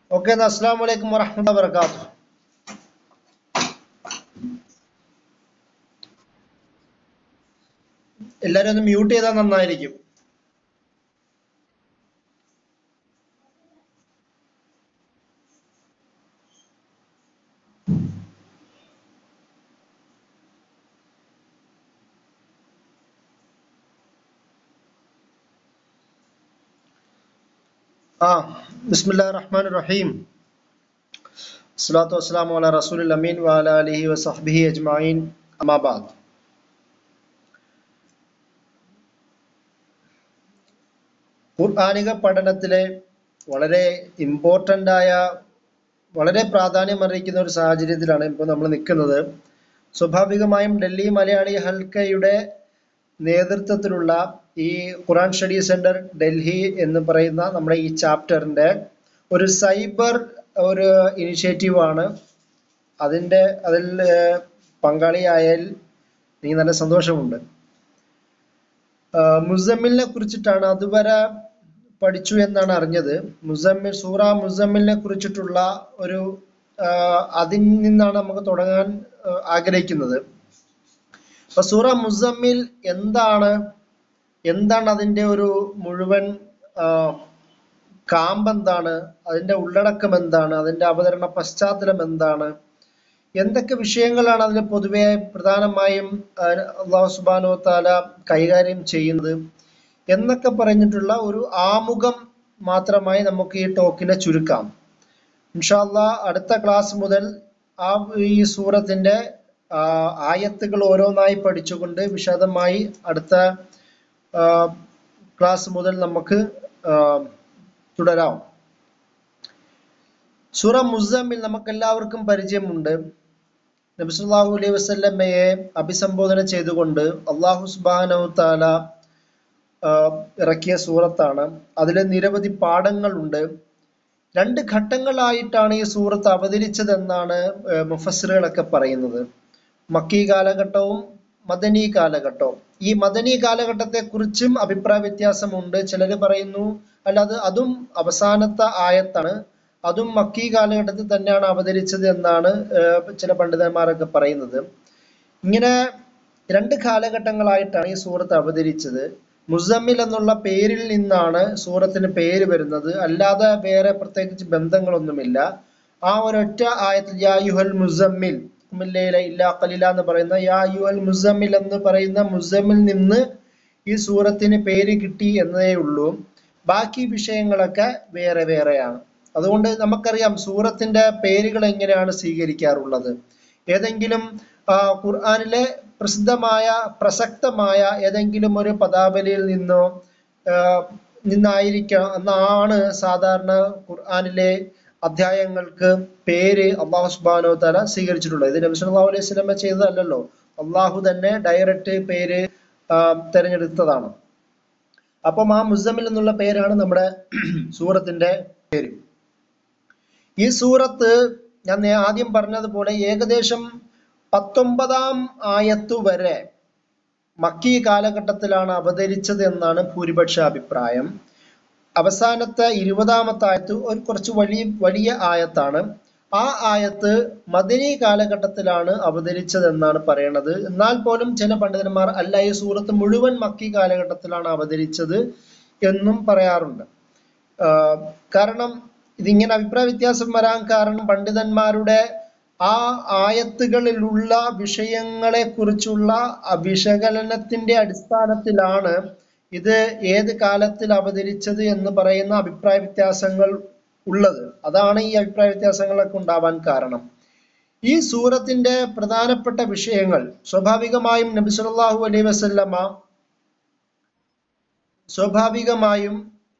okay എന്നാ അസ്സാം വലൈക്കും വറഹമുല്ല വർക്കാത്തു എല്ലാരും ഒന്ന് മ്യൂട്ട് ചെയ്താൽ നന്നായിരിക്കും ആ ബിസ്മില്ലാ റഹ്മാൻ റഹീം അസ്സലാത്തു വസ്സലാമു അലാ റസൂലിൽ അമീൻ വഅല അലിഹി വസഹ്ബിഹി അജ്മഈൻ അമാ ബഅദ് ഖുർആനിക പഠനത്തിലെ വളരെ ഇമ്പോർട്ടൻ്റ് ആയ വളരെ പ്രാധാന്യം അറിയിക്കുന്ന ഒരു സാഹചര്യത്തിലാണ് ഇപ്പോൾ നമ്മൾ നിൽക്കുന്നത് സ്വാഭാവികമായും ഡൽഹി മലയാളി ഹൽക്കയുടെ നേതൃത്വത്തിലുള്ള ഈ ഖുറാൻ സ്റ്റഡി സെന്റർ ഡൽഹി എന്ന് പറയുന്ന നമ്മുടെ ഈ ചാപ്റ്ററിന്റെ ഒരു സൈബർ ഒരു ഇനിഷ്യേറ്റീവ് ആണ് അതിന്റെ അതിൽ ഏർ, പങ്കാളിയായാൽ എനിക്ക് നല്ല സന്തോഷമുണ്ട് ആഹ് മുസമ്മിലിനെ കുറിച്ചിട്ടാണ് അതുവരെ പഠിച്ചു എന്നാണ് അറിഞ്ഞത് മുസമ്മിൽ സൂറ മുസമ്മിലിനെ കുറിച്ചിട്ടുള്ള ഒരു ആഹ് അതിൽ നിന്നാണ് നമുക്ക് തുടങ്ങാൻ ആഹ് ആഗ്രഹിക്കുന്നത് അപ്പൊ സൂറ മുസമ്മിൽ എന്താണ് എന്താണ് അതിന്റെ ഒരു മുഴുവൻ ആഹ് കാമ്പ് എന്താണ് അതിന്റെ ഉള്ളടക്കം എന്താണ് അതിന്റെ അവതരണ പശ്ചാത്തലം എന്താണ് എന്തൊക്കെ വിഷയങ്ങളാണ് അതിൽ പൊതുവെ പ്രധാനമായും ആഹ് അള്ളാഹു സുബാനോ താല കൈകാര്യം ചെയ്യുന്നത് എന്നൊക്കെ പറഞ്ഞിട്ടുള്ള ഒരു ആമുഖം മാത്രമായി നമുക്ക് ഈ ടോക്കിനെ ചുരുക്കാം ഇൻഷാല്ല അടുത്ത ക്ലാസ് മുതൽ ആ ഈ സൂറത്തിന്റെ ആ, ആയത്തുകൾ ഓരോന്നായി പഠിച്ചുകൊണ്ട് വിശദമായി അടുത്ത ആ, ക്ലാസ് മുതൽ നമുക്ക് ആ, തുടരാം സൂറ മുസമ്മിൽ നമുക്ക് എല്ലാവർക്കും പരിചയമുണ്ട് നബി സല്ലല്ലാഹു അലൈഹി വസല്ലമയെ അഭിസംബോധന ചെയ്തുകൊണ്ട് അള്ളാഹു സുബ്ഹാനഹു തആല ആ, ഇറക്കിയ സൂറത്താണ് അതിൽ നിരവധി പാഠങ്ങളുണ്ട് രണ്ട് ഘട്ടങ്ങളായിട്ടാണ് ഈ സൂറത്ത് അവതരിച്ചതെന്നാണ് ഏർ മുഫസ്സിറുകളൊക്കെ പറയുന്നത് മക്കി കാലഘട്ടവും മദനി കാലഘട്ടവും ഈ മദനി കാലഘട്ടത്തെ കുറിച്ചും അഭിപ്രായ വ്യത്യാസമുണ്ട് ചിലർ പറയുന്നു അല്ല അത് അതും അവസാനത്തെ ആയത്താണ് അതും മക്കി കാലഘട്ടത്തിൽ തന്നെയാണ് അവതരിച്ചത് എന്നാണ് ഏർ ചില പണ്ഡിതന്മാരൊക്കെ പറയുന്നത് ഇങ്ങനെ രണ്ട് കാലഘട്ടങ്ങളായിട്ടാണ് ഈ സൂറത്ത് അവതരിച്ചത് മുസമ്മിൽ എന്നുള്ള പേരിൽ നിന്നാണ് സൂറത്തിന് പേര് വരുന്നത് അല്ലാതെ വേറെ പ്രത്യേകിച്ച് ബന്ധങ്ങളൊന്നുമില്ല ആ ഒരൊറ്റ ആയത്തിൽ യാ യുഹൽ മുസമ്മിൽ ഖുമില്ലയില ഇല്ലാ ഖലീല എന്ന് പറയുന്ന യാ യുഹൽ മുസമ്മിൽ എന്ന് പറയുന്ന മുസമ്മിൽ നിന്ന് ഈ സൂറത്തിന് പേര് കിട്ടി എന്നതേ ഉള്ളൂ ബാക്കി വിഷയങ്ങളൊക്കെ വേറെ വേറെയാണ് അതുകൊണ്ട് നമുക്കറിയാം സൂറത്തിന്റെ പേരുകൾ എങ്ങനെയാണ് സ്വീകരിക്കാറുള്ളത് ഏതെങ്കിലും ആ, ഖുർആനിലെ പ്രസിദ്ധമായ പ്രസക്തമായ ഏതെങ്കിലും ഒരു പദാവലിയിൽ നിന്നോ ആ, നിന്നായിരിക്കണം എന്നാണ് സാധാരണ ഖുർആനിലെ അധ്യായങ്ങൾക്ക് പേര് അള്ളാഹു സുബ്ഹാനഹു തആല സ്വീകരിച്ചിട്ടുള്ളത് ഇത് നബി സല്ലല്ലാഹു അലൈഹി വസല്ലമ ചെയ്തതല്ലല്ലോ അള്ളാഹു തന്നെ ഡയറക്റ്റ് പേര് ആ, തെരഞ്ഞെടുത്തതാണ് അപ്പം ആ മുസമ്മിൽ എന്നുള്ള പേരാണ് നമ്മുടെ സൂറത്തിന്റെ പേര് ഈ സൂറത്ത് ഞാൻ നേ- ആദ്യം പറഞ്ഞതുപോലെ ഏകദേശം പത്തൊമ്പതാം ആയത്തു വരെ മക്കി കാലഘട്ടത്തിലാണ് അവതരിച്ചത് എന്നാണ് ഭൂരിപക്ഷ അഭിപ്രായം അവസാനത്തെ ഇരുപതാമത്തെ ആയത്ത് ഒരു കുറച്ച് വലിയ വലിയ ആയത്താണ് ആ ആയത്ത് മദനി കാലഘട്ടത്തിലാണ് അവതരിച്ചത് എന്നാണ് പറയണത് എന്നാൽ പോലും ചില പണ്ഡിതന്മാർ അല്ല ഈ സൂറത്ത് മുഴുവൻ മക്കി കാലഘട്ടത്തിലാണ് അവതരിച്ചത് എന്നും പറയാറുണ്ട് ആഹ് കാരണം ഇതിങ്ങനെ അഭിപ്രായ വ്യത്യാസം വരാൻ കാരണം പണ്ഡിതന്മാരുടെ ആ ആയത്തുകളിലുള്ള വിഷയങ്ങളെ കുറിച്ചുള്ള വിശകലനത്തിന്റെ അടിസ്ഥാനത്തിലാണ് ഇത് ഏത് കാലത്തിൽ അവതരിച്ചത് എന്ന് പറയുന്ന അഭിപ്രായ വ്യത്യാസങ്ങൾ ഉള്ളത് അതാണ് ഈ അഭിപ്രായ വ്യത്യാസങ്ങളൊക്കെ ഉണ്ടാവാൻ കാരണം ഈ സൂറത്തിന്റെ പ്രധാനപ്പെട്ട വിഷയങ്ങൾ സ്വാഭാവികമായും നബി സല്ലല്ലാഹു അലൈഹി വസല്ലമ സ്വാഭാവികമായും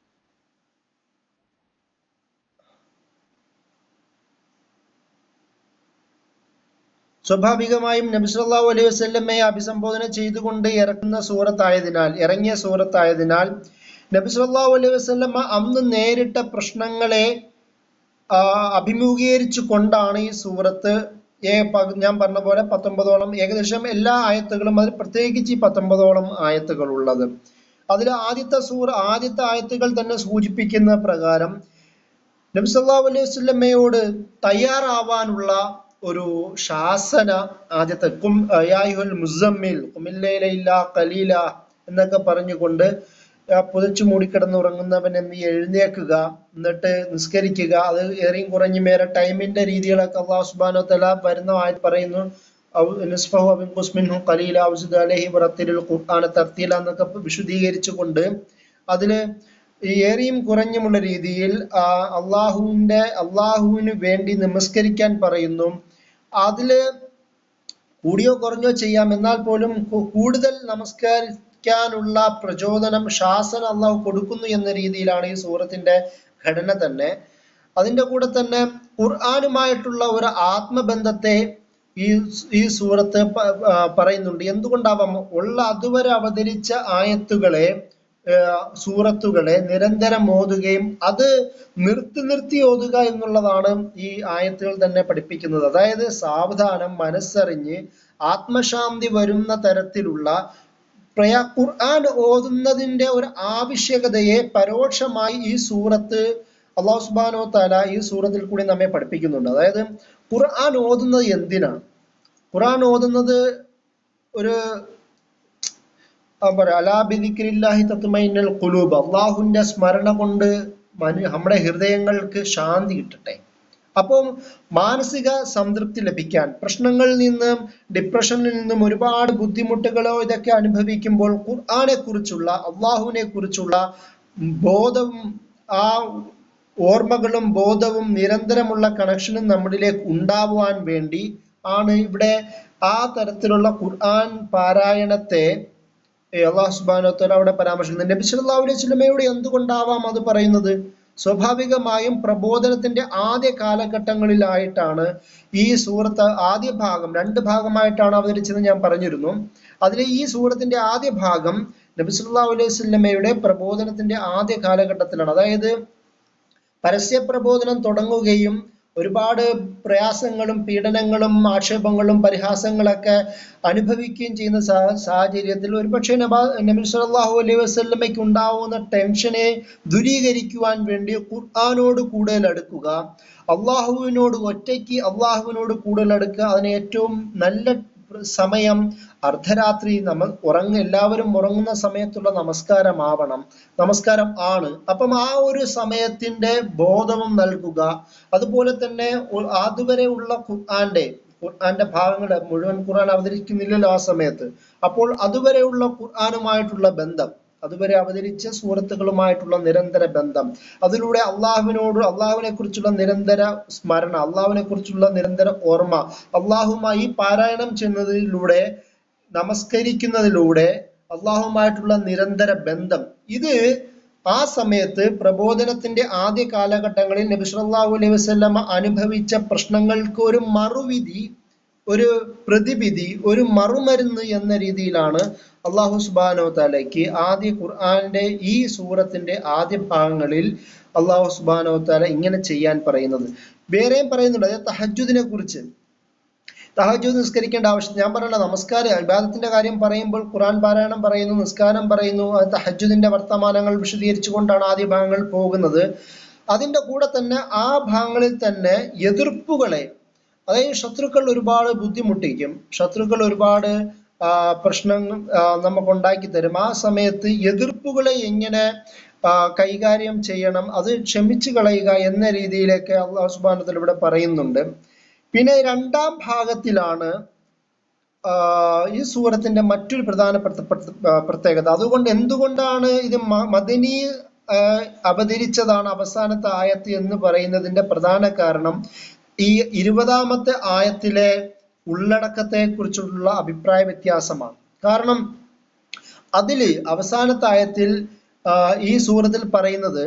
സ്വാഭാവികമായും നബി സല്ലല്ലാഹു അലൈഹി വസല്ലമയെ അഭിസംബോധന ചെയ്തുകൊണ്ട് ഇറക്കുന്ന സൂറത്തായതിനാൽ ഇറങ്ങിയ സൂറത്തായതിനാൽ നബി സല്ലല്ലാഹു അലൈഹി വസല്ലമ അന്ന് നേരിട്ട പ്രശ്നങ്ങളെ ആ, അഭിമുഖീകരിച്ചു കൊണ്ടാണ് ഈ സൂറത്ത് ഏ പ- ഞാൻ പറഞ്ഞ പോലെ പത്തൊമ്പതോളം ഏകദേശം എല്ലാ ആയത്തുകളും അതിൽ പ്രത്യേകിച്ച് ഈ പത്തൊമ്പതോളം ആയത്തുകൾ ഉള്ളത് അതിൽ ആദ്യത്തെ സൂറ ആദ്യത്തെ ആയത്തുകൾ തന്നെ സൂചിപ്പിക്കുന്ന പ്രകാരം നബി സല്ലല്ലാഹു അലൈഹി വസല്ലമയോട് തയ്യാറാവാനുള്ള ഒരു ശാസന ആദ്യത്തെ കും യായുൽ മുസമ്മിൽ കുമില്ലയില ഇല്ല കലീല എന്നൊക്കെ പറഞ്ഞുകൊണ്ട് ആ, പുതച്ചു മൂടിക്കിടന്നുറങ്ങുന്നവൻ എന്ന് എഴുന്നേക്കുക എന്നിട്ട് നിസ്കരിക്കുക അത് ഏറിയും കുറഞ്ഞു മേരെ ടൈമിന്റെ രീതികളൊക്കെ അള്ളാഹു സുബ്ഹാനഹു തആല വരുന്ന ആയത് പറയുന്നു ഔ- നിസ്ഫഹു അവിൻ ഖുസ് മിൻഹു ഖലീല ഔ സിദ് അലൈഹി വറത്തിലുൽ ഖുർആന തർത്തീല എന്നൊക്കെ വിശദീകരിച്ചുകൊണ്ട് അതില് ഈ ഏറിയും കുറഞ്ഞുമുള്ള രീതിയിൽ ആ അള്ളാഹുവിന്റെ അള്ളാഹുവിന് വേണ്ടി നമസ്കരിക്കാൻ പറയുന്നു അതില് കൂടിയോ കുറഞ്ഞോ ചെയ്യാം എന്നാൽ പോലും കു- കൂടുതൽ നമസ്കരിക്കാനുള്ള പ്രചോദനം ശാസന അള്ളാഹു കൊടുക്കുന്നു എന്ന രീതിയിലാണ് ഈ സൂറത്തിന്റെ ഘടന തന്നെ അതിന്റെ കൂടെ തന്നെ ഖുർആനുമായിട്ടുള്ള ഒരു ആത്മബന്ധത്തെ ഈ ഈ സൂറത്ത് പ- ആ, പറയുന്നുണ്ട് എന്തുകൊണ്ടാവാം ഉള്ള അതുവരെ അവതരിച്ച ആയത്തുകളെ ആ, സൂറത്തുകളെ നിരന്തരം ഓതുകയും അത് നിർത്തി നിർത്തി ഓതുക എന്നുള്ളതാണ് ഈ ആയത്തുകൾ തന്നെ പഠിപ്പിക്കുന്നത് അതായത് സാവധാനം മനസ്സറിഞ്ഞ് ആത്മശാന്തി വരുന്ന തരത്തിലുള്ള പ്രയാ ഖുർആൻ ഓതുന്നതിന്റെ ഒരു ആവശ്യകതയെ പരോക്ഷമായി ഈ സൂറത്ത് അള്ളാഹു സുബ്ഹാനഹു തആല ഈ സൂറത്തിൽ കൂടി നമ്മെ പഠിപ്പിക്കുന്നുണ്ട് അതായത് ഖുർആൻ ഓതുന്നത് എന്തിനാണ് ഖുർആൻ ഓതുന്നത് ഒരു ആ പറയാ അലാ ബിദിക്രില്ലാഹി തത്മൈനുൽ ഖുലൂബ് അള്ളാഹുവിന്റെ സ്മരണ കൊണ്ട് മനു നമ്മുടെ ഹൃദയങ്ങൾക്ക് ശാന്തി കിട്ടട്ടെ അപ്പം മാനസിക സംതൃപ്തി ലഭിക്കാൻ പ്രശ്നങ്ങളിൽ നിന്നും ഡിപ്രഷനിൽ നിന്നും ഒരുപാട് ബുദ്ധിമുട്ടുകളോ ഇതൊക്കെ അനുഭവിക്കുമ്പോൾ ഖുർആനെ കുറിച്ചുള്ള അള്ളാഹുവിനെ കുറിച്ചുള്ള ബോധവും ആ ഓർമ്മകളും ബോധവും നിരന്തരമുള്ള കണക്ഷനും നമ്മളിലേക്ക് ഉണ്ടാവുവാൻ വേണ്ടി ആണ് ഇവിടെ ആ തരത്തിലുള്ള ഖുർആൻ പാരായണത്തെ ഏ, അള്ളാഹു സുബ്ഹാനഹു വതആല അവിടെ പരാമർശിക്കുന്നത് നബി സല്ലല്ലാഹു അലൈഹി വസല്ലമയോട് എന്തുകൊണ്ടാവാം അത് പറയുന്നത് സ്വാഭാവികമായും പ്രബോധനത്തിന്റെ ആദ്യ കാലഘട്ടങ്ങളിലായിട്ടാണ് ഈ സൂറത്ത് ആദ്യ ഭാഗം രണ്ട് ഭാഗമായിട്ടാണ് അവതരിച്ചത് ഞാൻ പറഞ്ഞിരുന്നു അതിലെ ഈ സൂറത്തിന്റെ ആദ്യ ഭാഗം നബി സല്ലല്ലാഹു അലൈഹി വസല്ലമയുടെ പ്രബോധനത്തിന്റെ ആദ്യ കാലഘട്ടത്തിലാണ് അതായത് പരസ്യ പ്രബോധനം തുടങ്ങുകയും ഒരുപാട് പ്രയാസങ്ങളും പീഡനങ്ങളും ആക്ഷേപങ്ങളും പരിഹാസങ്ങളൊക്കെ അനുഭവിക്കുകയും ചെയ്യുന്ന സാ- സാഹചര്യത്തിൽ ഒരുപക്ഷെ നബാ നബി സല്ലല്ലാഹു അലൈഹി വസല്ലമയ്ക്ക് ഉണ്ടാവുന്ന ടെൻഷനെ ദൂരീകരിക്കുവാൻ വേണ്ടി ഖുർആനോട് കൂടുതൽ അടുക്കുക അള്ളാഹുവിനോട് ഒറ്റയ്ക്ക് അള്ളാഹുവിനോട് കൂടുതൽ അടുക്കുക അതിന് ഏറ്റവും നല്ല സമയം അർദ്ധരാത്രി നമ്മൾ ഉറങ്ങ എല്ലാവരും ഉറങ്ങുന്ന സമയത്തുള്ള നമസ്കാരമാവണം നമസ്കാരം ആണ് അപ്പം ആ ഒരു സമയത്തിന്റെ ബോധവും നൽകുക അതുപോലെ തന്നെ ഉ- അതുവരെ ഉള്ള ഖുർആന്റെ ഖുർആന്റെ ഭാഗങ്ങൾ മുഴുവൻ ഖുർആൻ അവതരിക്കുന്നില്ലല്ലോ ആ സമയത്ത് അപ്പോൾ അതുവരെയുള്ള ഖുർആനുമായിട്ടുള്ള ബന്ധം അതുവരെ അവതരിച്ച സൂറത്തുകളുമായിട്ടുള്ള നിരന്തര ബന്ധം അതിലൂടെ അള്ളാഹുവിനോട് അള്ളാഹുവിനെ കുറിച്ചുള്ള നിരന്തര സ്മരണ അള്ളാഹുവിനെ കുറിച്ചുള്ള നിരന്തര ഓർമ്മ അള്ളാഹുമായി പാരായണം ചെയ്യുന്നതിലൂടെ നമസ്കരിക്കുന്നതിലൂടെ അള്ളാഹുമായിട്ടുള്ള നിരന്തര ബന്ധം ഇത് ആ സമയത്ത് പ്രബോധനത്തിന്റെ ആദ്യ കാലഘട്ടങ്ങളിൽ നബി സല്ലല്ലാഹു അലൈഹി വസല്ലമ അനുഭവിച്ച പ്രശ്നങ്ങൾക്ക് ഒരു മറുവിധി ഒരു പ്രതിവിധി ഒരു മറുമരുന്ന് എന്ന രീതിയിലാണ് അള്ളാഹു സുബാനോ താലയ്ക്ക് ആദ്യ ഖുർആന്റെ ഈ സൂറത്തിന്റെ ആദ്യ ഭാഗങ്ങളിൽ അള്ളാഹു സുബാനോ താല ഇങ്ങനെ ചെയ്യാൻ പറയുന്നത് വേറെയും പറയുന്നുണ്ട് അതായത് തഹജുദിനെ കുറിച്ച് തഹജുദ് നിസ്കരിക്കേണ്ട ആവശ്യം ഞാൻ പറയല നമസ്കാരം ഇബാദത്തിന്റെ കാര്യം പറയുമ്പോൾ ഖുർആൻ പാരായണം പറയുന്നു നിസ്കാരം പറയുന്നു അത് തഹജുദിന്റെ വർത്തമാനങ്ങൾ വിശദീകരിച്ചുകൊണ്ടാണ് ആദ്യ ഭാഗങ്ങൾ പോകുന്നത് അതിന്റെ കൂടെ തന്നെ ആ ഭാഗങ്ങളിൽ തന്നെ എതിർപ്പുകളെ അതായത് ശത്രുക്കൾ ഒരുപാട് ബുദ്ധിമുട്ടിക്കും ശത്രുക്കൾ ഒരുപാട് ആ, പ്രശ്നങ്ങൾ ആ, നമുക്ക് ഉണ്ടാക്കി തരും ആ സമയത്ത് എതിർപ്പുകളെ എങ്ങനെ ആ, കൈകാര്യം ചെയ്യണം അത് ക്ഷമിച്ചു കളയുക എന്ന രീതിയിലേക്ക് അള്ളാഹു സുബാനത്തിൽ ഇവിടെ പറയുന്നുണ്ട് പിന്നെ രണ്ടാം ഭാഗത്തിലാണ് ആ, ഈ സൂറത്തിന്റെ മറ്റൊരു പ്രധാനപ്പെട്ട പ്ര- ആ, പ്രത്യേകത അതുകൊണ്ട് എന്തുകൊണ്ടാണ് ഇത് മ- മദനി ആ, അവതരിച്ചതാണ് അവസാനത്തെ ആയത്ത് എന്ന് പറയുന്നതിന്റെ പ്രധാന കാരണം ഈ ഇരുപതാമത്തെ ആയത്തിലെ ഉള്ളടക്കത്തെ കുറിച്ചുള്ള അഭിപ്രായ വ്യത്യാസമാണ് കാരണം അതില് അവസാനത്തെ ആയത്തിൽ ആ, ഈ സൂറത്തിൽ പറയുന്നത്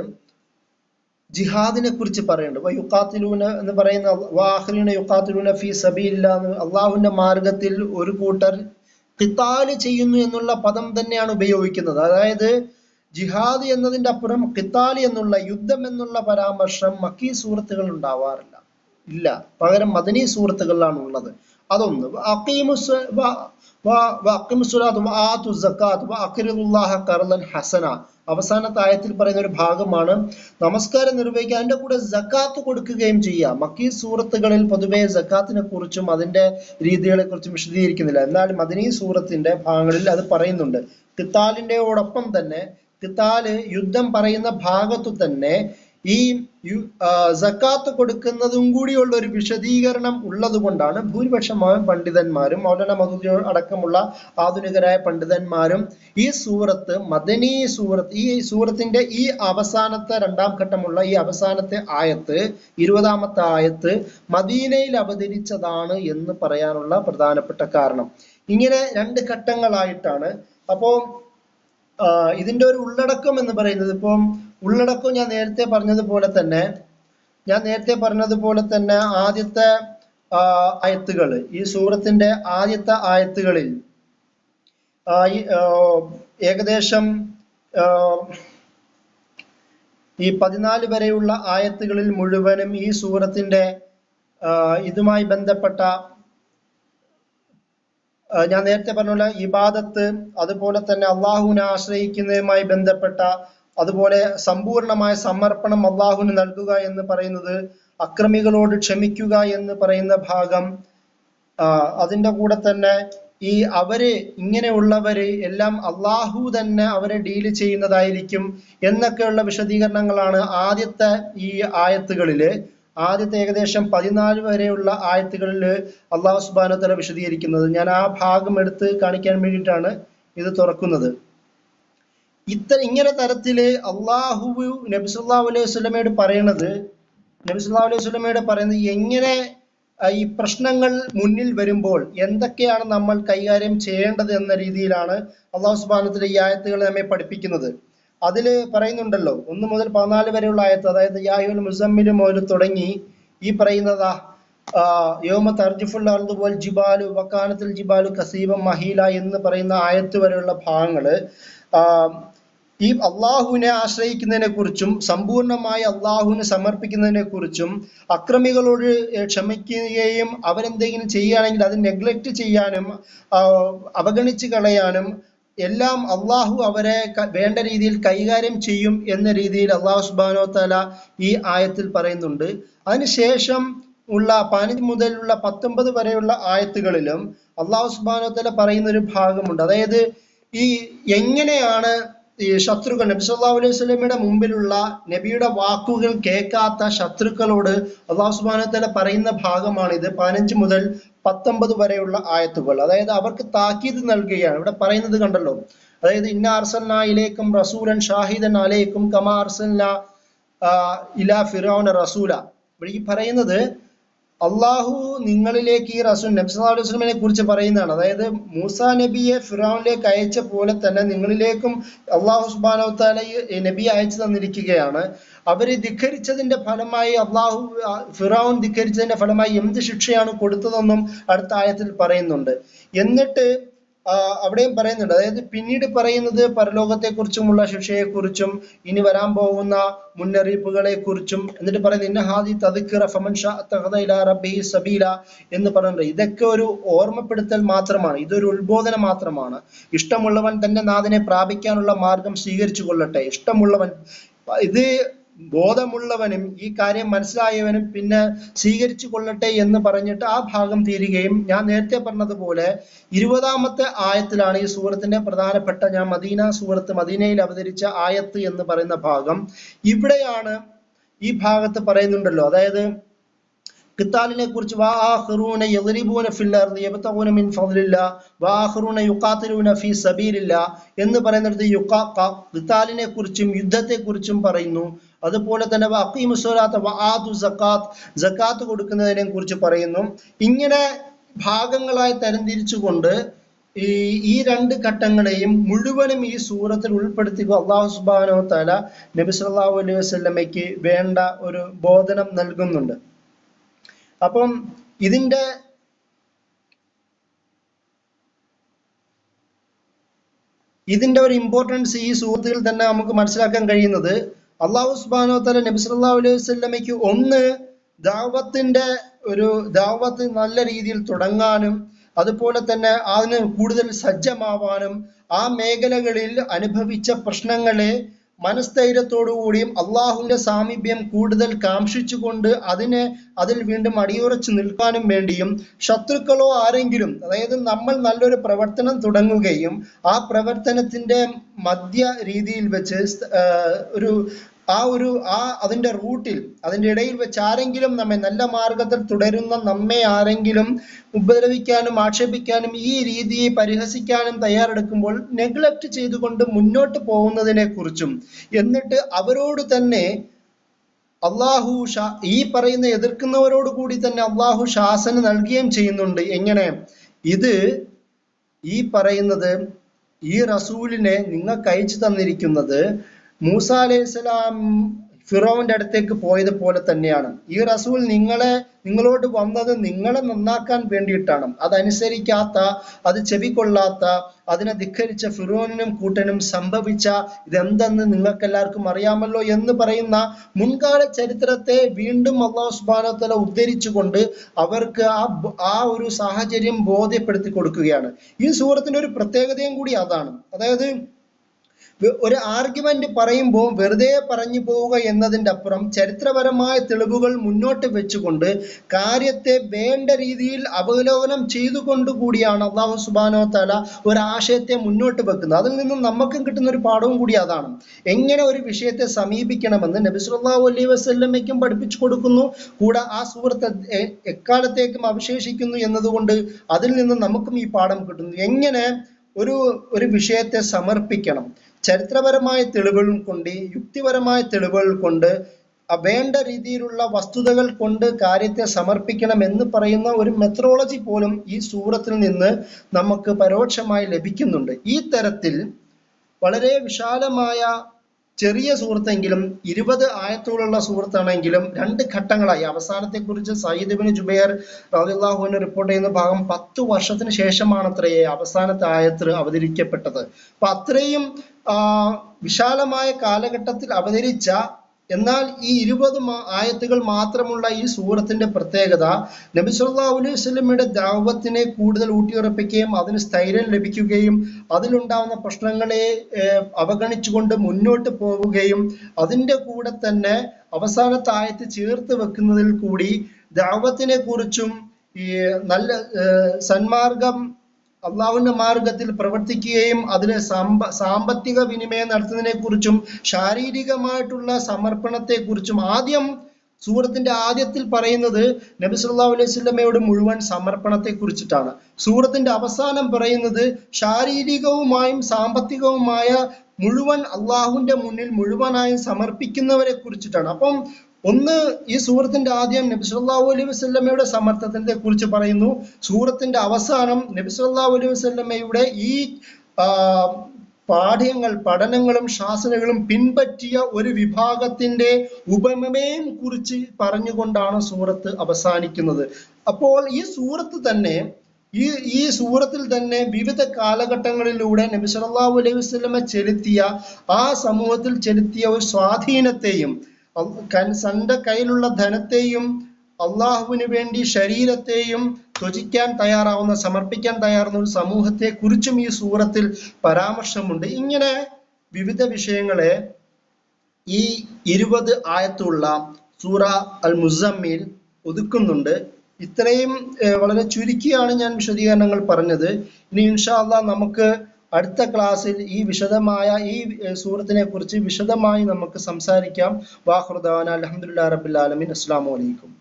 ജിഹാദിനെ കുറിച്ച് പറയുന്നുണ്ട് യുക്കാത്തിലൂന എന്ന് പറയുന്ന വാഹ്രീന യുക്കാത്തിലൂന ഫി സബീല്ല എന്ന് അള്ളാഹുവിന്റെ മാർഗത്തിൽ ഒരു കൂട്ടർ ഖിത്താല് ചെയ്യുന്നു എന്നുള്ള പദം തന്നെയാണ് ഉപയോഗിക്കുന്നത് അതായത് ജിഹാദ് എന്നതിന്റെ അപ്പുറം ഖിത്താല് എന്നുള്ള യുദ്ധം എന്നുള്ള പരാമർശം മക്കീ സൂറത്തുകൾ ഉണ്ടാവാറില്ല ഇല്ല പകരം മദനി സൂറത്തുകളിലാണ് ഉള്ളത് അതൊന്ന് അഖീമുസ് വ- വ- വ അഖീമുസ്സലാത്ത് വ ആതു സക്കാത്ത് വ അഖ്രിദുല്ലാഹ ഖർളൻ ഹസന അവസാനത്തെ ആയത്തിൽ പറയുന്ന ഒരു ഭാഗമാണ് നമസ്കാരം നിർവഹിക്കുക അതിന്റെ കൂടെ സക്കാത്ത് കൊടുക്കുകയും ചെയ്യുക മക്കീ സൂറത്തുകളിൽ പൊതുവെ സക്കാത്തിനെ കുറിച്ചും അതിന്റെ രീതികളെ കുറിച്ചും വിശദീകരിക്കുന്നില്ല എന്നാൽ മദനീ സൂറത്തിന്റെ ഭാഗങ്ങളിൽ അത് പറയുന്നുണ്ട് കിത്താലിന്റെയോടൊപ്പം തന്നെ കിത്താല് യുദ്ധം പറയുന്ന ഭാഗത്തു തന്നെ ഈ യു- ആ, സക്കാത്ത് കൊടുക്കുന്നതും കൂടിയുള്ള ഒരു വിശദീകരണം ഉള്ളത് കൊണ്ടാണ് ഭൂരിപക്ഷമായ പണ്ഡിതന്മാരും മൗലാന മധുദി അടക്കമുള്ള ആധുനികരായ പണ്ഡിതന്മാരും ഈ സൂറത്ത് മദനീ സൂറത്ത് ഈ സൂറത്തിന്റെ ഈ അവസാനത്തെ രണ്ടാം ഘട്ടമുള്ള ഈ അവസാനത്തെ ആയത്ത് ഇരുപതാമത്തെ ആയത്ത് മദീനയിൽ അവതരിച്ചതാണ് എന്ന് പറയാനുള്ള പ്രധാനപ്പെട്ട കാരണം ഇങ്ങനെ രണ്ട് ഘട്ടങ്ങളായിട്ടാണ് അപ്പോ ആ, ഇതിന്റെ ഒരു ഉള്ളടക്കം എന്ന് പറയുന്നത് ഇപ്പം ഉള്ളടക്കം ഞാൻ നേരത്തെ പറഞ്ഞതുപോലെ തന്നെ ഞാൻ നേരത്തെ പറഞ്ഞതുപോലെ തന്നെ ആദ്യത്തെ ആ, ആയത്തുകൾ ഈ സൂറത്തിന്റെ ആദ്യത്തെ ആയത്തുകളിൽ ആ, ഈ, ആ, ഏകദേശം ആ, ഈ പതിനാല് വരെയുള്ള ആയത്തുകളിൽ മുഴുവനും ഈ സൂറത്തിന്റെ ആ, ഇതുമായി ബന്ധപ്പെട്ട ആ, ഞാൻ നേരത്തെ പറഞ്ഞ പോലെ ഇബാദത്ത് അതുപോലെ തന്നെ അള്ളാഹുവിനെ ആശ്രയിക്കുന്നതുമായി ബന്ധപ്പെട്ട അതുപോലെ സമ്പൂർണമായ സമർപ്പണം അള്ളാഹുവിന് നൽകുക എന്ന് പറയുന്നത് അക്രമികളോട് ക്ഷമിക്കുക എന്ന് പറയുന്ന ഭാഗം ആ, അതിന്റെ കൂടെ തന്നെ ഈ അവര് ഇങ്ങനെയുള്ളവര് എല്ലാം അള്ളാഹു തന്നെ അവരെ ഡീല് ചെയ്യുന്നതായിരിക്കും എന്നൊക്കെയുള്ള വിശദീകരണങ്ങളാണ് ആദ്യത്തെ ഈ ആയത്തുകളില് ആദ്യത്തെ ഏകദേശം പതിനാല് വരെയുള്ള ആയത്തുകളിൽ അള്ളാഹു സുബാന തല വിശദീകരിക്കുന്നത് ഞാൻ ആ ഭാഗം എടുത്ത് കാണിക്കാൻ വേണ്ടിയിട്ടാണ് ഇത് തുറക്കുന്നത് ഇത്ര ഇങ്ങനെ തരത്തില് അള്ളാഹു നബി സല്ലല്ലാഹു അലൈഹി വസല്ലമയോട് പറയണത് നബി സല്ലല്ലാഹു അലൈഹി വസല്ലമയോട് പറയുന്നത് എങ്ങനെ ആ, ഈ പ്രശ്നങ്ങൾ മുന്നിൽ വരുമ്പോൾ എന്തൊക്കെയാണ് നമ്മൾ കൈകാര്യം ചെയ്യേണ്ടത് എന്ന രീതിയിലാണ് അള്ളാഹു സുബാനത്തിലെ ഈ ആയത്തുകൾ നമ്മെ പഠിപ്പിക്കുന്നത് അതിൽ പറയുന്നുണ്ടല്ലോ ഒന്ന് മുതൽ പതിനാല് വരെയുള്ള ആയത്ത് അതായത് യാഹുൽ മുസമ്മില് മുതൽ തുടങ്ങി ഈ പറയുന്നതാ യോമ തർജിഫുൽ അർദ് പോൽ ജിബാലു വക്കാനത്തിൽ ജിബാലു കസീബം മഹീല എന്ന് പറയുന്ന ആയത്ത് വരെയുള്ള ഭാഗങ്ങള് ആ, ഈ അള്ളാഹുവിനെ ആശ്രയിക്കുന്നതിനെ കുറിച്ചും സമ്പൂർണമായി അള്ളാഹുവിന് സമർപ്പിക്കുന്നതിനെ കുറിച്ചും അക്രമികളോട് ഏർ ക്ഷമിക്കുകയും അവരെന്തെങ്കിലും ചെയ്യുകയാണെങ്കിൽ അത് നെഗ്ലക്റ്റ് ചെയ്യാനും ആ, അവഗണിച്ച് കളയാനും എല്ലാം അള്ളാഹു അവരെ ക- വേണ്ട രീതിയിൽ കൈകാര്യം ചെയ്യും എന്ന രീതിയിൽ അള്ളാഹു സുബാനോ തല ഈ ആയത്തിൽ പറയുന്നുണ്ട് അതിനുശേഷം ഉള്ള പതിനഞ്ച് മുതലുള്ള പത്തൊമ്പത് വരെയുള്ള ആയത്തുകളിലും അള്ളാഹു സുബാനോ തല പറയുന്ന ഒരു ഭാഗമുണ്ട് അതായത് ഈ എങ്ങനെയാണ് ഈ ശത്രുക്കൾ നബി സല്ലല്ലാഹു അലൈഹി വസല്ലമയുടെ മുമ്പിലുള്ള നബിയുടെ വാക്കുകൾ കേൾക്കാത്ത ശത്രുക്കളോട് അള്ളാഹു സുബ്ഹാനഹു വതആല പറയുന്ന ഭാഗമാണിത് പതിനഞ്ച് മുതൽ പത്തൊമ്പത് വരെയുള്ള ആയത്തുകൾ അതായത് അവർക്ക് താക്കീത് നൽകുകയാണ് ഇവിടെ പറയുന്നത് കണ്ടല്ലോ അതായത് ഇന്ന അർസൽന ഇലേക്കും റസൂലൻ ഷാഹിദൻ അലൈക്കും കമാ അർസൽന ആഹ് ഇലാ ഫിറൗന റസൂല ഇവിടെ ഈ പറയുന്നത് അള്ളാഹു നിങ്ങളിലേക്ക് ഈ റസൂൽ നബി സല്ലല്ലാഹു അലൈഹി വസല്ലമയെ കുറിച്ച് പറയുന്നതാണ് അതായത് മൂസ നബിയെ ഫിറൗനിലേക്ക് അയച്ച പോലെ തന്നെ നിങ്ങളിലേക്കും അള്ളാഹു സുബ്ഹാനഹു വതആല ഈ നബിയെ അയച്ചു തന്നിരിക്കുകയാണ് അവര് ധിഖരിച്ചതിന്റെ ഫലമായി അള്ളാഹു ആ, ഫിറൗൻ ധിഖരിച്ചതിന്റെ ഫലമായി എന്ത് ശിക്ഷയാണ് കൊടുത്തതെന്നും അടുത്ത ആയത്തിൽ പറയുന്നുണ്ട് എന്നിട്ട് ആ, അവിടെയും പറയുന്നുണ്ട് അതായത് പിന്നീട് പറയുന്നത് പരലോകത്തെ കുറിച്ചുമുള്ള ശിക്ഷയെ കുറിച്ചും ഇനി വരാൻ പോകുന്ന മുന്നറിയിപ്പുകളെ കുറിച്ചും എന്നിട്ട് പറയുന്നത് ഇന്ന ഹാദി തദിക്കിറ ഫമൻ ഷാ അത്തഖദ ഇലാ റബ്ബിഹി സബീല എന്ന് പറയുന്നത് ഇതൊക്കെ ഒരു ഓർമ്മപ്പെടുത്തൽ മാത്രമാണ് ഇതൊരു ഉത്ബോധനം മാത്രമാണ് ഇഷ്ടമുള്ളവൻ തന്റെ നാഥനെ പ്രാപിക്കാനുള്ള മാർഗം സ്വീകരിച്ചു കൊള്ളട്ടെ ഇഷ്ടമുള്ളവൻ ഇത് ബോധമുള്ളവനും ഈ കാര്യം മനസ്സിലായവനും പിന്നെ സ്വീകരിച്ചു കൊള്ളട്ടെ എന്ന് പറഞ്ഞിട്ട് ആ ഭാഗം തീരുകയും ഞാൻ നേരത്തെ പറഞ്ഞതുപോലെ ഇരുപതാമത്തെ ആയത്തിലാണ് ഈ സൂറത്തിന്റെ പ്രധാനപ്പെട്ട ഞാൻ മദീന സൂറത്ത് മദീനയിൽ അവതരിച്ച ആയത്ത് എന്ന് പറയുന്ന ഭാഗം ഇവിടെയാണ് ഈ ഭാഗത്ത് പറയുന്നുണ്ടല്ലോ അതായത് ഖിത്താലിനെ കുറിച്ച് വാഹറൂന യദ്രിബൂന ഫിൽ അർദി യബ്തഗൂന മിൻ ഫദ്ലില്ലാ വാഹറൂന യുഖാതിലൂന ഫീ സബീലില്ലാ എന്ന് പറയുന്നിടത്ത് യുഖാ ഖ- ഖിത്താലിനെ കുറിച്ചും യുദ്ധത്തെ കുറിച്ചും പറയുന്നു അതുപോലെ തന്നെ വഅഖീമു സ്വലാത്ത വആതു സക്കാത്ത് സക്കാത്ത് കൊടുക്കുന്നതിനെ കുറിച്ച് പറയുന്നു ഇങ്ങനെ ഭാഗങ്ങളായി തരംതിരിച്ചുകൊണ്ട് ഈ ഈ രണ്ട് ഘട്ടങ്ങളെയും മുഴുവനും ഈ സൂറത്തിൽ ഉൾപ്പെടുത്തി അള്ളാഹു സുബ്ഹാനഹു തആല നബി സല്ലല്ലാഹു അലൈഹി വസല്ലമയ്ക്ക് വേണ്ട ഒരു ബോധനം നൽകുന്നുണ്ട് അപ്പം ഇതിന്റെ ഇതിന്റെ ഒരു ഇമ്പോർട്ടൻസ് ഈ സൂറത്തിൽ തന്നെ നമുക്ക് മനസ്സിലാക്കാൻ കഴിയുന്നത് അള്ളാഹു സുബ്ഹാനഹു വതആല നബി സല്ലല്ലാഹു അലൈഹി വസല്ലമയ്ക്ക് ഒന്ന് ദാവത്തിന്റെ ഒരു ദാവത്ത് നല്ല രീതിയിൽ തുടങ്ങാനും അതുപോലെ തന്നെ അതിന് കൂടുതൽ സജ്ജമാവാനും ആ മേഖലകളിൽ അനുഭവിച്ച പ്രശ്നങ്ങളെ മനസ്ഥൈര്യത്തോടുകൂടിയും അള്ളാഹുവിന്റെ സാമീപ്യം കൂടുതൽ കാംക്ഷിച്ചുകൊണ്ട് അതിനെ അതിൽ വീണ്ടും അടിയുറച്ചു നിൽക്കാനും വേണ്ടിയും ശത്രുക്കളോ ആരെങ്കിലും അതായത് നമ്മൾ നല്ലൊരു പ്രവർത്തനം തുടങ്ങുകയും ആ പ്രവർത്തനത്തിന്റെ മധ്യ രീതിയിൽ വെച്ച് സ്- ആഹ് ഒരു ആ ഒരു ആ അതിന്റെ റൂട്ടിൽ അതിന്റെ ഇടയിൽ വെച്ച് ആരെങ്കിലും നമ്മെ നല്ല മാർഗത്തിൽ തുടരുന്ന നമ്മെ ആരെങ്കിലും ഉപദ്രവിക്കാനും ആക്ഷേപിക്കാനും ഈ രീതിയെ പരിഹസിക്കാനും തയ്യാറെടുക്കുമ്പോൾ നെഗ്ലക്ട് ചെയ്തുകൊണ്ട് മുന്നോട്ട് പോകുന്നതിനെ കുറിച്ചും എന്നിട്ട് അവരോട് തന്നെ അള്ളാഹു ഷാ ഈ പറയുന്ന എതിർക്കുന്നവരോട് കൂടി തന്നെ അള്ളാഹു ശാസന നൽകുകയും ചെയ്യുന്നുണ്ട് എങ്ങനെ ഇത് ഈ പറയുന്നത് ഈ റസൂലിനെ നിങ്ങൾക്ക് അയച്ചു തന്നിരിക്കുന്നത് മൂസ അലൈഹിസ്സലാം ഫിറോവിന്റെ അടുത്തേക്ക് പോയത് പോലെ തന്നെയാണ് ഈ റസൂൽ നിങ്ങളെ നിങ്ങളോട് വന്നത് നിങ്ങളെ നന്നാക്കാൻ വേണ്ടിയിട്ടാണ് അതനുസരിക്കാത്ത അത് ചെവിക്കൊള്ളാത്ത അതിനെ ധിക്കരിച്ച ഫിറോനും കൂട്ടനും സംഭവിച്ച ഇതെന്തെന്ന് നിങ്ങൾക്ക് എല്ലാവർക്കും അറിയാമല്ലോ എന്ന് പറയുന്ന മുൻകാല ചരിത്രത്തെ വീണ്ടും അള്ളാഹു സുബ്ഹാനഹു വതആല ഉദ്ധരിച്ചുകൊണ്ട് അവർക്ക് ആ ബ- ആ ഒരു സാഹചര്യം ബോധ്യപ്പെടുത്തി കൊടുക്കുകയാണ് ഈ സൂറത്തിന്റെ ഒരു പ്രത്യേകതയും കൂടി അതാണ് അതായത് വെ- ഒരു ആർഗ്യുമെന്റ് പറയുമ്പോൾ വെറുതെ പറഞ്ഞു പോവുക എന്നതിന്റെ അപ്പുറം ചരിത്രപരമായ തെളിവുകൾ മുന്നോട്ട് വെച്ചുകൊണ്ട് കാര്യത്തെ വേണ്ട രീതിയിൽ അവലോകനം ചെയ്തുകൊണ്ട് കൂടിയാണ് അള്ളാഹു സുബാനോ തല ഒരു ആശയത്തെ മുന്നോട്ട് വെക്കുന്നത് അതിൽ നിന്നും നമുക്കും കിട്ടുന്ന ഒരു പാഠവും കൂടി അതാണ് എങ്ങനെ ഒരു വിഷയത്തെ സമീപിക്കണമെന്ന് നബി സല്ലല്ലാഹു അലൈഹി വസല്ലമയ്ക്കും പഠിപ്പിച്ചു കൊടുക്കുന്നു കൂടെ ആ സുഹൃത്ത് എ- എക്കാലത്തേക്കും അവശേഷിക്കുന്നു എന്നതുകൊണ്ട് അതിൽ നിന്ന് നമുക്കും ഈ പാഠം കിട്ടുന്നു എങ്ങനെ ഒരു ഒരു വിഷയത്തെ സമർപ്പിക്കണം ചരിത്രപരമായ തെളിവുകൾ കൊണ്ട് യുക്തിപരമായ തെളിവുകൾ കൊണ്ട് അ- വേണ്ട രീതിയിലുള്ള വസ്തുതകൾ കൊണ്ട് കാര്യത്തെ സമർപ്പിക്കണം എന്ന് പറയുന്ന ഒരു മെത്തഡോളജി പോലും ഈ സൂറത്തിൽ നിന്ന് നമുക്ക് പരോക്ഷമായി ലഭിക്കുന്നുണ്ട് ഈ തരത്തിൽ വളരെ വിശാലമായ ചെറിയ സുഹൃത്തെങ്കിലും ഇരുപത് ആയത്തോടുള്ള സുഹൃത്താണെങ്കിലും രണ്ട് ഘട്ടങ്ങളായി അവസാനത്തെ കുറിച്ച് സയ്യിദ് ബിൻ ജുബൈർ റളിയല്ലാഹുവിന് റിപ്പോർട്ട് ചെയ്യുന്ന ഭാഗം പത്ത് വർഷത്തിന് ശേഷമാണ് അത്രയെ അവസാനത്തെ ആയത്ത് അവതരിക്കപ്പെട്ടത് അപ്പൊ അത്രയും ആ, വിശാലമായ കാലഘട്ടത്തിൽ അവതരിച്ച എന്നാൽ ഈ ഇരുപത് മാ- ആയത്തുകൾ മാത്രമുള്ള ഈ സൂറത്തിന്റെ പ്രത്യേകത നബി സല്ലല്ലാഹു അലൈഹി വസല്ലമയുടെ ദാവത്തിനെ കൂടുതൽ ഊട്ടിയുറപ്പിക്കുകയും അതിന് സ്ഥൈര്യം ലഭിക്കുകയും അതിലുണ്ടാവുന്ന പ്രശ്നങ്ങളെ ഏർ, അവഗണിച്ചുകൊണ്ട് മുന്നോട്ട് പോവുകയും അതിന്റെ കൂടെ തന്നെ അവസാനത്തെ ആയത്ത് ചേർത്ത് വെക്കുന്നതിൽ കൂടി ദാവത്തിനെ കുറിച്ചും ഈ നല്ല ഏർ, സന്മാർഗം അള്ളാഹുവിന്റെ മാർഗത്തിൽ പ്രവർത്തിക്കുകയും അതിന് സാമ്പ സാമ്പത്തിക വിനിമയം നടത്തുന്നതിനെ കുറിച്ചും ശാരീരികമായിട്ടുള്ള സമർപ്പണത്തെ കുറിച്ചും ആദ്യം സൂറത്തിന്റെ ആദ്യത്തിൽ പറയുന്നത് നബി സല്ലല്ലാഹു അലൈഹി വസല്ലമയോട് മുഴുവൻ സമർപ്പണത്തെ കുറിച്ചിട്ടാണ് സൂറത്തിന്റെ അവസാനം പറയുന്നത് ശാരീരികവുമായും സാമ്പത്തികവുമായ മുഴുവൻ അള്ളാഹുവിന്റെ മുന്നിൽ മുഴുവനായും സമർപ്പിക്കുന്നവരെ കുറിച്ചിട്ടാണ് അപ്പം ഒന്ന് ഈ സൂറത്തിന്റെ ആദ്യം നബി സല്ലല്ലാഹു അലൈഹി വസല്ലമയുടെ സമർത്ഥനത്തെ കുറിച്ച് പറയുന്നു സൂറത്തിന്റെ അവസാനം നബി സല്ലല്ലാഹു അലൈഹി വസല്ലമയുടെ ഈ ആ, പാഠ്യങ്ങൾ പഠനങ്ങളും ശാസനകളും പിൻപറ്റിയ ഒരു വിഭാഗത്തിന്റെ ഉപമയും കുറിച്ച് പറഞ്ഞുകൊണ്ടാണ് സൂറത്ത് അവസാനിക്കുന്നത് അപ്പോൾ ഈ സൂറത്ത് തന്നെ ഈ ഈ സൂറത്തിൽ തന്നെ വിവിധ കാലഘട്ടങ്ങളിലൂടെ നബി സല്ലല്ലാഹു അലൈഹി വസല്ലമ ചെലുത്തിയ ആ സമൂഹത്തിൽ ചെലുത്തിയ ഒരു സ്വാധീനത്തെയും അൽ- കൻ- തന്റെ കയ്യിലുള്ള ധനത്തെയും അള്ളാഹുവിന് വേണ്ടി ശരീരത്തെയും ത്യജിക്കാൻ തയ്യാറാവുന്ന സമർപ്പിക്കാൻ തയ്യാറാവുന്ന ഒരു സമൂഹത്തെ കുറിച്ചും ഈ സൂറത്തിൽ പരാമർശമുണ്ട് ഇങ്ങനെ വിവിധ വിഷയങ്ങളെ ഈ ഇരുപത് ആയത്തുള്ള സൂറ അൽ മുസമ്മിൽ ഒതുക്കുന്നുണ്ട് ഇത്രയും ഏർ, വളരെ ചുരുക്കിയാണ് ഞാൻ വിശദീകരണങ്ങൾ പറഞ്ഞത് ഇനി ഇൻഷാ അള്ളാഹ് നമുക്ക് അടുത്ത ക്ലാസ്സിൽ ഈ വിശദമായ ഈ ഏർ, സൂറത്തിനെ കുറിച്ച് വിശദമായി നമുക്ക് സംസാരിക്കാം വാഹൃദാന അലഹമുല്ലാ റബിൻ അസ്സാം വലൈക്കും